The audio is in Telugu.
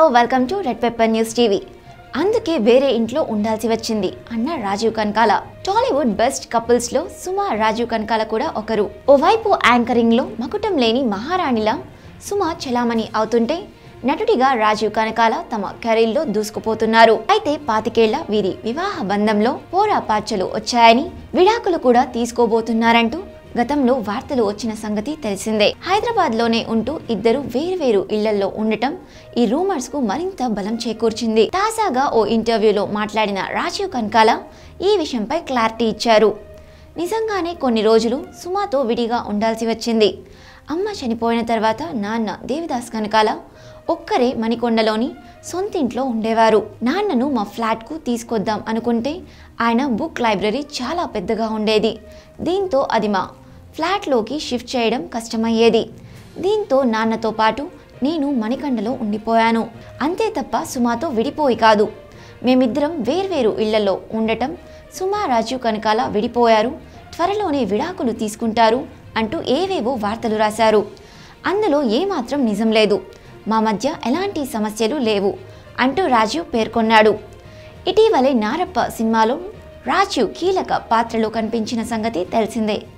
welcome to red pepper news TV అందుకే వేరే ఇంట్లో ఉండాల్సి వచ్చింది అన్న Rajeev Kanakala Tollywood best couples లో సుమ రాజీవ్ కనకాల కూడా ఒకరు ఓవైపు యాంకరింగ్ లో మకుటం లేని మహారాణిలా సుమ చలామణి అవుతుంటే నటుడిగా రాజీవ్ కనకాల తమ కెరీర్లో దూసుకుపోతున్నారు అయితే పాతికేళ్ల వీరి వివాహ బంధంలో పోరాపాచలు వచ్చాయని విడాకులు కూడా తీసుకోబోతున్నారంటూ గతంలో వార్తలు వచ్చిన సంగతి తెలిసిందే హైదరాబాద్ లోనే ఉంటూ ఇద్దరు వేరువేరు ఇళ్లలో ఉండటం ఈ రూమర్స్ కు మరింత బలం చేకూర్చింది తాజాగా ఓ ఇంటర్వ్యూలో మాట్లాడిన రాజీవ్ కనకాల ఈ విషయంపై క్లారిటీ ఇచ్చారు నిజంగానే కొన్ని రోజులు సుమాతో విడిగా ఉండాల్సి వచ్చింది అమ్మ చనిపోయిన తర్వాత నాన్న దేవిదాస్ కనకాల ఒక్కరే మణికొండలోని సొంతింట్లో ఉండేవారు నాన్నను మా ఫ్లాట్కు తీసుకొద్దాం అనుకుంటే ఆయన బుక్ లైబ్రరీ చాలా పెద్దగా ఉండేది దీంతో అది మా ఫ్లాట్లోకి షిఫ్ట్ చేయడం కష్టమయ్యేది దీంతో నాన్నతో పాటు నేను మణికండలో ఉండిపోయాను అంతే తప్ప సుమాతో విడిపోయి కాదు మేమిద్దరం వేర్వేరు ఇళ్లలో ఉండటం సుమా రాజీవ్ కనకాల విడిపోయారు త్వరలోనే విడాకులు తీసుకుంటారు అంటూ ఏవేవో వార్తలు రాశారు అందులో ఏమాత్రం నిజం లేదు మా మధ్య ఎలాంటి సమస్యలు లేవు అంటూ రాజీవ్ పేర్కొన్నాడు ఇటీవలే నారప్ప సినిమాలో రాజీవ్ కీలక పాత్రలో కనిపించిన సంగతి తెలిసిందే